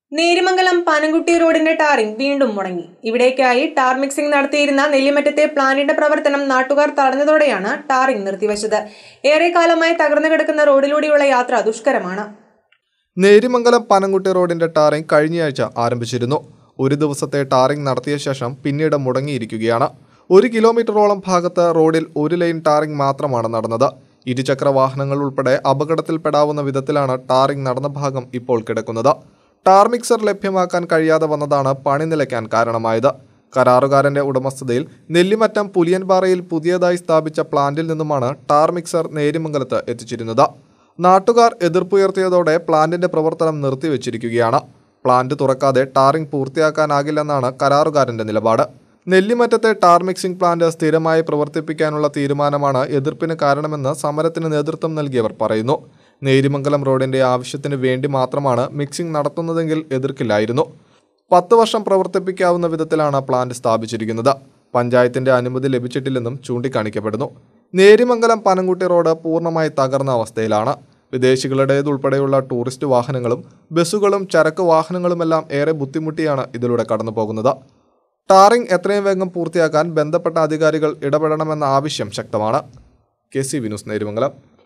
നേരിമംഗലം പനംകുട്ടി റോഡിന്റെ ടാറിംഗ് വീണ്ടും മുടങ്ങി ഇവിടേക്കായി ടാർ മിക്സിംഗ് നടത്തിയിരുന്ന നെല്ലിമറ്റത്തെ പ്ലാന്റിന്റെ പ്രവർത്തനം നാട്ടുകാർ തടഞ്ഞതോടെയാണ് ടാറിംഗ് നിർത്തിവച്ചത് ഏറെക്കാലമായി തകർന്നു കിടക്കുന്ന റോഡിലൂടെയുള്ള യാത്ര ദുഷ്കരമാണ് നേരിമംഗലം പനംകുട്ടി റോഡിന്റെ ടാറിംഗ് കഴിഞ്ഞയാഴ്ച ആരംഭിച്ചിരുന്നു ഒരു ദിവസത്തെ ടാറിംഗ് നടത്തിയ ശേഷം പിന്നീട് മുടങ്ങിയിരിക്കുകയാണ് ഒരു കിലോമീറ്ററോളം ഭാഗത്ത് റോഡിൽ ഒരു ലൈൻ ടാറിംഗ് മാത്രമാണ് നടന്നത് ഇരുചക്ര വാഹനങ്ങൾ ഉൾപ്പെടെ അപകടത്തിൽപ്പെടാവുന്ന വിധത്തിലാണ് ടാറിംഗ് നടന്ന ഭാഗം ഇപ്പോൾ കിടക്കുന്നത് ടാർ മിക്സർ ലഭ്യമാക്കാൻ കഴിയാതെ വന്നതാണ് പണി നിലയ്ക്കാൻ കാരണമായത് കരാറുകാരന്റെ ഉടമസ്ഥതയിൽ നെല്ലിമറ്റം പുലിയൻപാറയിൽ പുതിയതായി സ്ഥാപിച്ച പ്ലാന്റിൽ നിന്നുമാണ് ടാർ മിക്സർ നേരിമംഗലത്ത് എത്തിച്ചിരുന്നത് നാട്ടുകാർ എതിർപ്പുയർത്തിയതോടെ പ്ലാന്റിന്റെ പ്രവർത്തനം നിർത്തിവെച്ചിരിക്കുകയാണ് പ്ലാന്റ് തുറക്കാതെ ടാറിംഗ് പൂർത്തിയാക്കാനാകില്ലെന്നാണ് കരാറുകാരന്റെ നിലപാട് നെല്ലിമറ്റത്തെ ടാർ മിക്സിംഗ് പ്ലാന്റ് സ്ഥിരമായി പ്രവർത്തിപ്പിക്കാനുള്ള തീരുമാനമാണ് എതിർപ്പിന് കാരണമെന്ന് സമരത്തിന് നേതൃത്വം നൽകിയവർ പറയുന്നു നേരിമംഗലം റോഡിന്റെ ആവശ്യത്തിന് വേണ്ടി മാത്രമാണ് മിക്സിംഗ് നടത്തുന്നതെങ്കിൽ എതിർക്കില്ലായിരുന്നു പത്ത് വർഷം പ്രവർത്തിപ്പിക്കാവുന്ന വിധത്തിലാണ് പ്ലാന്റ് സ്ഥാപിച്ചിരിക്കുന്നത് പഞ്ചായത്തിന്റെ അനുമതി ലഭിച്ചിട്ടില്ലെന്നും ചൂണ്ടിക്കാണിക്കപ്പെടുന്നു നേരിമംഗലം പനംകുട്ടി റോഡ് പൂർണ്ണമായി തകർന്ന അവസ്ഥയിലാണ് വിദേശികളുടേതുൾപ്പെടെയുള്ള ടൂറിസ്റ്റ് വാഹനങ്ങളും ബസ്സുകളും ചരക്ക് വാഹനങ്ങളുമെല്ലാം ഏറെ ബുദ്ധിമുട്ടിയാണ് ഇതിലൂടെ കടന്നു പോകുന്നത് ടാറിംഗ് എത്രയും വേഗം പൂർത്തിയാക്കാൻ ബന്ധപ്പെട്ട അധികാരികൾ ഇടപെടണമെന്ന ആവശ്യം ശക്തമാണ് കെ സി വിനുസ് നേരിമംഗലം